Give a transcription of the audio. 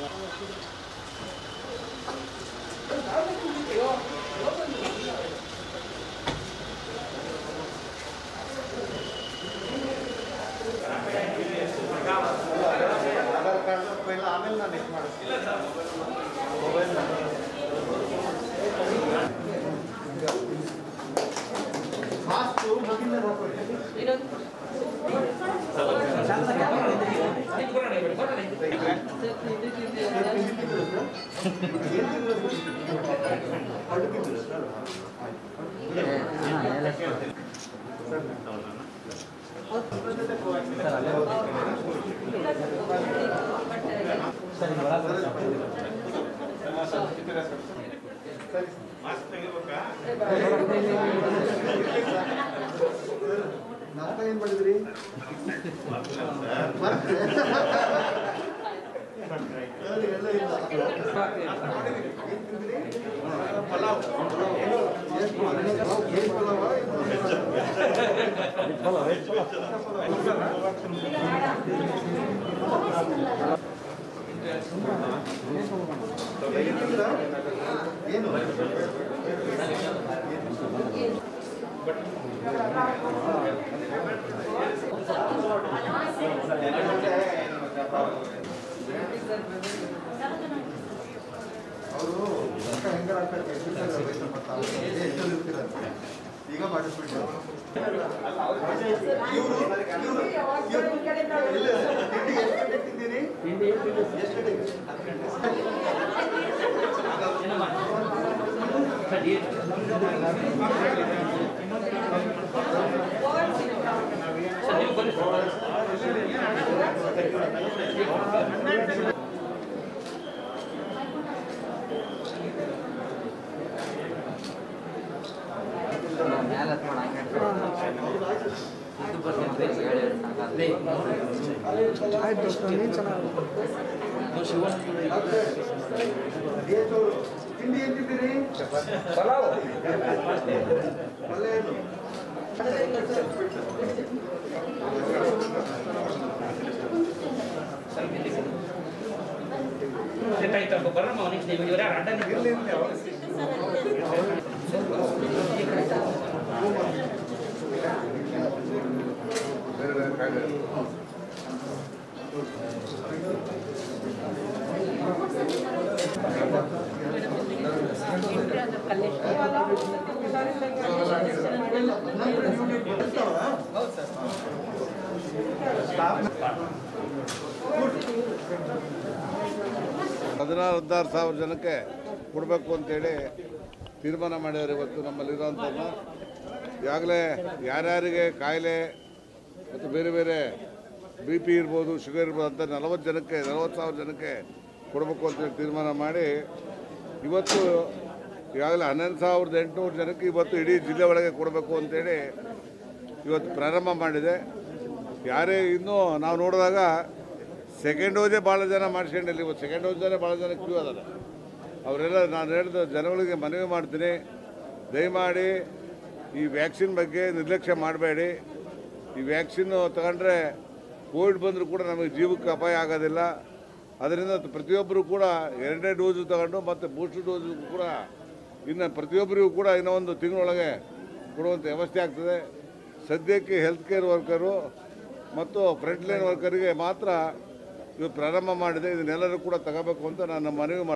Aadhaar card ಪೈಲ ಆಮೇಲೆ ನಾನು ಇದು ಮಾಡಿಸ್ತೀನಿ ಮೊಬೈಲ್ ನಂಬರ್ ಮಾಸ್ಕು ಮೊದಲಿಂದ ನೋಡ್ಕೊಳ್ಳಿ ನಾಷ್ಟ ಏನ್ ಮಾಡಿದ್ರಿ ಮರ್ತ್ರೆ? ಸರಿ, ಎಲ್ಲ ಇಲ್ಲ. ಪಲಾವ್. ಏನ್ ಪಲಾವ್? ಏನ್ ಪಲಾವ? ಹೇಗಿದ್ದೀರಾ? ಏನು ಅವರು ಹೆಂಗಾರ ಈಗ ಮಾಡಿಸ್ಬಿಟ್ಟು ಇವ್ರು- ಇವ್ರು- ಇವ್ರು- ಇಲ್ಲ, ತಿಂಡಿ ಎಷ್ಟು ಗಂಟೆಗೆ ತಿಂದಿರಿ? ಎಷ್ಟು ಗಂಟೆಗೆ? ಏತೋರು, ತಿಂಡಿ ಏನ್ ತಿಂದಿರಿ ಪಲ್ಯ ಏನು? ಹದಿನಾರು ಹದಿನಾರು ಸಾವಿರ ಜನಕ್ಕೆ ಕೊಡಬೇಕು ಅಂತೇಳಿ ತೀರ್ಮಾನ ಮಾಡಿದ್ದಾರೆ ಇವತ್ತು ನಮ್ಮಲ್ಲಿರೋಂಥದ್ದನ್ನ ಈಗಾಗಲೇ ಯಾರ್ಯಾರಿಗೆ ಕಾಯಿಲೆ ಮತ್ತು ಬೇರೆ ಬೇರೆ ಬಿ ಪಿ ಇರ್ಬೋದು ಶುಗರ್ ಇರ್ಬೋದು ಅಂತ ನಲವತ್ತು ಜನಕ್ಕೆ ನಲವತ್ತು ಸಾವಿರ ಜನಕ್ಕೆ ಕೊಡಬೇಕು ಅಂತೇಳಿ ತೀರ್ಮಾನ ಮಾಡಿ ಇವತ್ತು ಈಗಾಗಲೇ ಹನ್ನೊಂದು ಸಾವಿರದ ಎಂಟುನೂರು ಜನಕ್ಕೆ ಇವತ್ತು ಇಡೀ ಜಿಲ್ಲೆ ಒಳಗೆ ಕೊಡಬೇಕು ಅಂತೇಳಿ ಇವತ್ತು ಪ್ರಾರಂಭ ಮಾಡಿದೆ ಯಾರೇ ಇನ್ನೂ ನಾವು ನೋಡಿದಾಗ ಸೆಕೆಂಡ್ ಡೋಸೇ ಭಾಳ ಜನ ಮಾಡಿಸ್ಕೊಂಡಿಲ್ಲ ಇವತ್ತು ಸೆಕೆಂಡ್ ಡೋಸ್ದೇ ಭಾಳ ಜನ ಕ್ಯೂ ಅದಾರೆ ಅವರೆಲ್ಲ ನಾನು ಹೇಳಿದ ಜನಗಳಿಗೆ ಮನವಿ ಮಾಡ್ತೀನಿ ದಯಮಾಡಿ ಈ ವ್ಯಾಕ್ಸಿನ್ ಬಗ್ಗೆ ನಿರ್ಲಕ್ಷ್ಯ ಮಾಡಬೇಡಿ ಈ ವ್ಯಾಕ್ಸಿನ್ನು ತಗೊಂಡ್ರೆ ಕೋವಿಡ್ ಬಂದರೂ ಕೂಡ ನಮಗೆ ಜೀವಕ್ಕೆ ಅಪಾಯ ಆಗೋದಿಲ್ಲ ಅದರಿಂದ ಪ್ರತಿಯೊಬ್ಬರು ಕೂಡ ಎರಡನೇ ಡೋಸು ತಗೊಂಡು ಮತ್ತು ಬೂಸ್ಟರ್ ಡೋಸು ಕೂಡ ಇನ್ನು ಪ್ರತಿಯೊಬ್ಬರಿಗೂ ಕೂಡ ಇನ್ನೂ ಒಂದು ತಿಂಗಳೊಳಗೆ ಕೊಡುವಂಥ ವ್ಯವಸ್ಥೆ ಆಗ್ತದೆ ಸದ್ಯಕ್ಕೆ ಹೆಲ್ತ್ ಕೇರ್ ವರ್ಕರು ಮತ್ತು ಫ್ರಂಟ್ ಲೈನ್ ವರ್ಕರಿಗೆ ಮಾತ್ರ ಇದು ಪ್ರಾರಂಭ ಮಾಡಿದೆ ಇದನ್ನೆಲ್ಲರೂ ಕೂಡ ತಗೋಬೇಕು ಅಂತ ನಾನು ಮನವಿ ಮಾಡ್ತೀನಿ